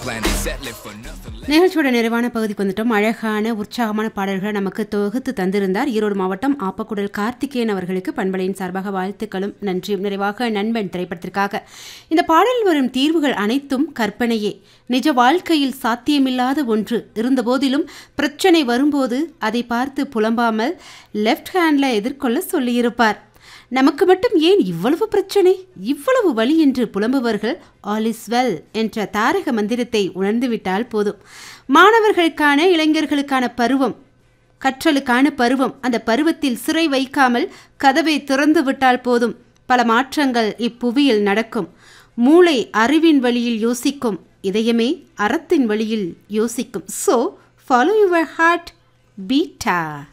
Planet settling for nothing less. நிகழ்ச்சியோட நிறைவான பகுதிக்கு வந்துட்டோம் அழகான உற்சாகமான பாடல்களை நமக்கு தொகுத்து தந்திருந்தார் ஈரோடு மாவட்டம் ஆப்பக்குடல் கார்த்திகேயன் அவர்களுக்கு பண்பலையின் சார்பாக வாழ்த்துக்களும் நன்றியும் நிறைவாக நண்பன் திரைப்படத்திற்காக இந்த பாடலில் வரும் தீர்வுகள் அனைத்தும் கற்பனையே நிஜ வாழ்க்கையில் சாத்தியமில்லாத ஒன்று இருந்தபோதிலும் பிரச்சனை வரும்போது அதை பார்த்து புலம்பாமல் லெஃப்ட் ஹேண்ட்ல எதிர்கொள்ள சொல்லியிருப்பார் நமக்கு மட்டும் ஏன் இவ்வளவு பிரச்சனை இவ்வளவு வலி என்று புலம்புவர்கள் ஆல் இஸ் வெல் என்ற தாரக மந்திரத்தை உணர்ந்துவிட்டால் போதும் மாணவர்களுக்கான இளைஞர்களுக்கான பருவம் கற்றலுக்கான பருவம் அந்த பருவத்தில் சிறை வைக்காமல் கதவை திறந்து விட்டால் போதும் பல மாற்றங்கள் இப்புவியில் நடக்கும் மூளை அறிவின் வழியில் யோசிக்கும் இதயமே அறத்தின் வழியில் யோசிக்கும் so follow your heart beta